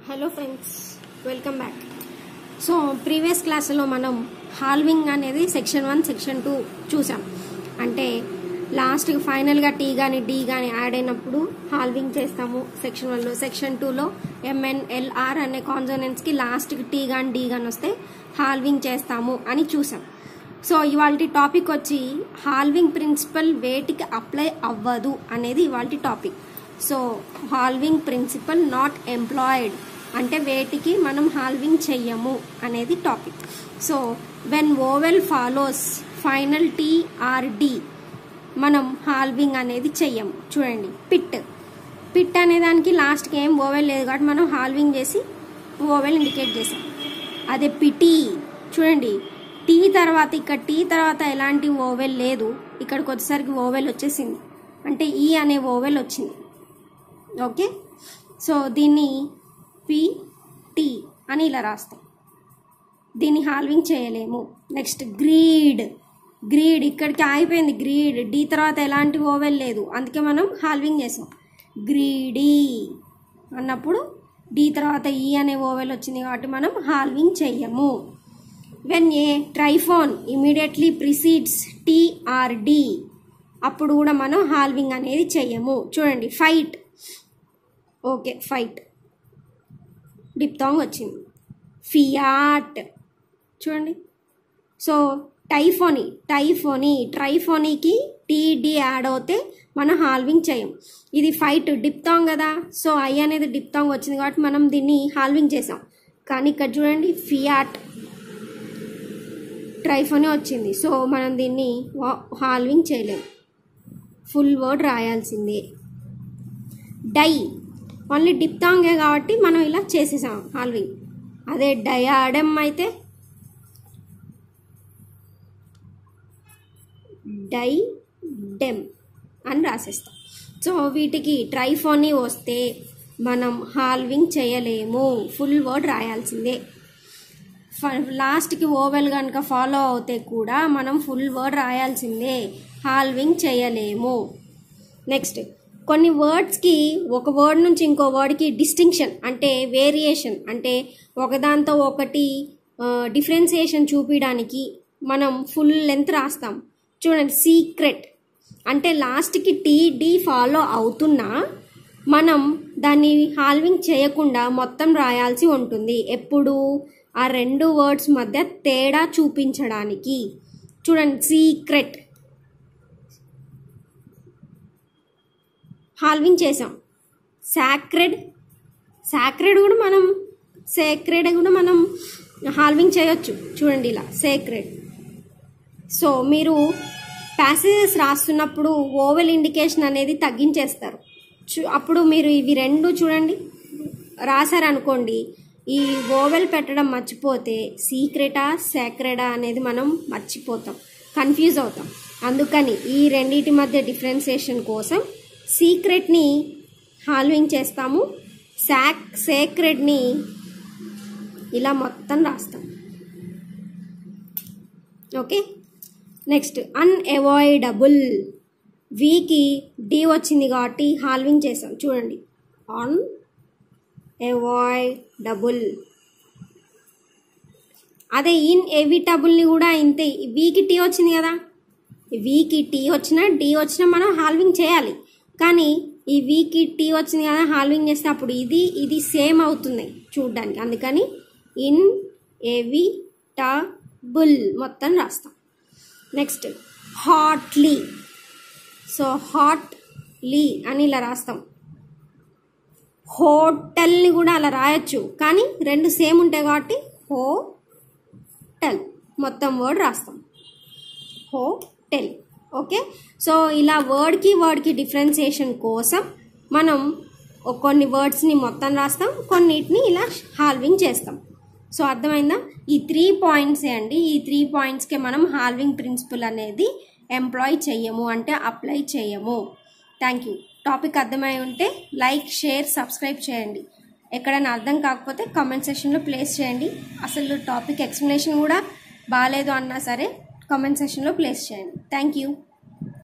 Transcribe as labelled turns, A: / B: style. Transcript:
A: hello friends welcome back so previous క్లాస్లో మనం halving అనేది సెక్షన్ వన్ సెక్షన్ టూ చూసాం అంటే లాస్ట్కి ఫైనల్గా టీ కానీ డి కానీ యాడ్ అయినప్పుడు హాల్వింగ్ చేస్తాము సెక్షన్ వన్లో సెక్షన్ టూలో ఎంఎన్ఎల్ఆర్ అనే కాన్సోనెంట్స్కి లాస్ట్కి టీ కానీ డి కానీ వస్తే హాల్వింగ్ చేస్తాము అని చూసాం సో ఇవాళ టాపిక్ వచ్చి హాల్వింగ్ ప్రిన్సిపల్ వేటికి అప్లై అవ్వదు అనేది ఇవాళ topic so halving principle not employed అంటే వేటికి మనం హాల్వింగ్ చెయ్యము అనేది topic so when vowel follows final T R D మనం హాల్వింగ్ అనేది చెయ్యము చూడండి పిట్ పిట్ అనే దానికి లాస్ట్కి ఏం ఓవెల్ లేదు కాబట్టి మనం హాల్వింగ్ చేసి ఓవెల్ ఇండికేట్ చేసాం అదే పిటి చూడండి టీ తర్వాత ఇక్కడ టీ తర్వాత ఎలాంటి ఓవెల్ లేదు ఇక్కడికి వచ్చేసరికి ఓవెల్ వచ్చేసింది అంటే ఈ అనే ఓవెల్ వచ్చింది ఓకే సో దీన్ని పి టీ అని ఇలా రాస్తాం దీన్ని హాల్వింగ్ చేయలేము నెక్స్ట్ గ్రీడ్ గ్రీడ్ ఇక్కడికి ఆగిపోయింది గ్రీడ్ డి తర్వాత ఎలాంటి ఓవెల్ లేదు అందుకే మనం హాల్వింగ్ చేసాం గ్రీడీ అన్నప్పుడు డి తర్వాత ఈ అనే ఓవెల్ వచ్చింది కాబట్టి మనం హాల్వింగ్ చెయ్యము when a triphone immediately precedes T R D అప్పుడు కూడా మనం హాల్వింగ్ అనేది చెయ్యము చూడండి ఫైట్ ఓకే ఫైట్ డిప్తాంగ్ వచ్చింది ఫియాట్ చూడండి సో టైఫోనీ టైఫోనీ ట్రైఫోనీకి టీడి యాడ్ అవుతే మనం హాల్వింగ్ చేయం ఇది ఫైట్ డిప్తాంగ్ కదా సో ఐ అనేది డిప్తాంగ్ వచ్చింది కాబట్టి మనం దీన్ని హాల్వింగ్ చేసాం కానీ ఇక్కడ చూడండి ఫియాట్ ట్రైఫోనీ వచ్చింది సో మనం దీన్ని హాల్వింగ్ చేయలేం ఫుల్ వర్డ్ రాయాల్సిందే డై ఓన్లీ డిప్తాంగే కాబట్టి మనం ఇలా చేసేసాం హాల్వింగ్ అదే డయాడమ్ అయితే డై డెమ్ అని రాసేస్తాం సో వీటికి ట్రైఫోనీ వస్తే మనం హాల్వింగ్ చేయలేము ఫుల్ వర్డ్ రాయాల్సిందే లాస్ట్కి ఓవెల్ కనుక ఫాలో అవుతే కూడా మనం ఫుల్ వర్డ్ రాయాల్సిందే హాల్వింగ్ చేయలేము నెక్స్ట్ కొన్ని వర్డ్స్కి ఒక వర్డ్ నుంచి ఇంకో వర్డ్కి డిస్టింక్షన్ అంటే వేరియేషన్ అంటే ఒకదాంతో ఒకటి డిఫరెన్సియేషన్ చూపించడానికి మనం ఫుల్ లెంత్ రాస్తాం చూడండి సీక్రెట్ అంటే లాస్ట్కి టీడి ఫాలో అవుతున్నా మనం దాన్ని హాల్వింగ్ చేయకుండా మొత్తం రాయాల్సి ఉంటుంది ఎప్పుడు ఆ రెండు వర్డ్స్ మధ్య తేడా చూపించడానికి చూడండి సీక్రెట్ హాల్వింగ్ చేసాం సాక్రెడ్ సాక్రెడ్ కూడా మనం సేక్రెడ్ కూడా మనం హాల్వింగ్ చేయొచ్చు చూడండి ఇలా సేక్రెడ్ సో మీరు ప్యాసేజెస్ రాస్తున్నప్పుడు ఓవెల్ ఇండికేషన్ అనేది తగ్గించేస్తారు అప్పుడు మీరు ఇవి రెండు చూడండి రాశారనుకోండి ఈ ఓవెల్ పెట్టడం మర్చిపోతే సీక్రెటా సేక్రెడా అనేది మనం మర్చిపోతాం కన్ఫ్యూజ్ అవుతాం అందుకని ఈ రెండింటి మధ్య డిఫరెన్సియేషన్ కోసం సీక్రెట్ని హాల్వింగ్ చేస్తాము సాక్ సేక్రెడ్ని ఇలా మొత్తం రాస్తాం ఓకే నెక్స్ట్ అన్అవాయిడబుల్ వీకి డి వచ్చింది కాబట్టి హాల్వింగ్ చేసాం చూడండి ఆన్ అవాయిడబుల్ అదే ఇన్ ఎవిటబుల్ని కూడా ఇంతే వీకి టీ వచ్చింది కదా వీకి టీ వచ్చినా డి వచ్చినా మనం హాల్వింగ్ చేయాలి కానీ ఈ వీకి టీ వచ్చింది కదా హాల్వింగ్ చేస్తే అప్పుడు ఇది ఇది సేమ్ అవుతుంది చూడ్డానికి అందుకని ఇన్ ఎవిటబుల్ మొత్తం రాస్తాం నెక్స్ట్ హాట్లీ సో హాట్లీ అని ఇలా రాస్తాం హోటల్ని కూడా అలా రాయొచ్చు కానీ రెండు సేమ్ ఉంటాయి కాబట్టి హోటల్ మొత్తం వర్డ్ రాస్తాం హోటెల్ ఓకే సో ఇలా వర్డ్కి వర్డ్కి డిఫరెన్సియేషన్ కోసం మనం కొన్ని వర్డ్స్ని మొత్తం రాస్తాం కొన్నిటిని ఇలా హాల్వింగ్ చేస్తాం సో అర్థమైందా ఈ త్రీ పాయింట్సే అండి ఈ త్రీ పాయింట్స్కే మనం హాల్వింగ్ ప్రిన్సిపల్ అనేది ఎంప్లాయ్ చెయ్యము అంటే అప్లై చేయము థ్యాంక్ యూ టాపిక్ అర్థమై ఉంటే లైక్ షేర్ సబ్స్క్రైబ్ చేయండి ఎక్కడైనా అర్థం కాకపోతే కామెంట్ సెషన్లో ప్లేస్ చేయండి అసలు టాపిక్ ఎక్స్ప్లెనేషన్ కూడా బాగాలేదు అన్నా సరే కామెంట్ సెషన్లో ప్లేస్ చేయండి థ్యాంక్ యూ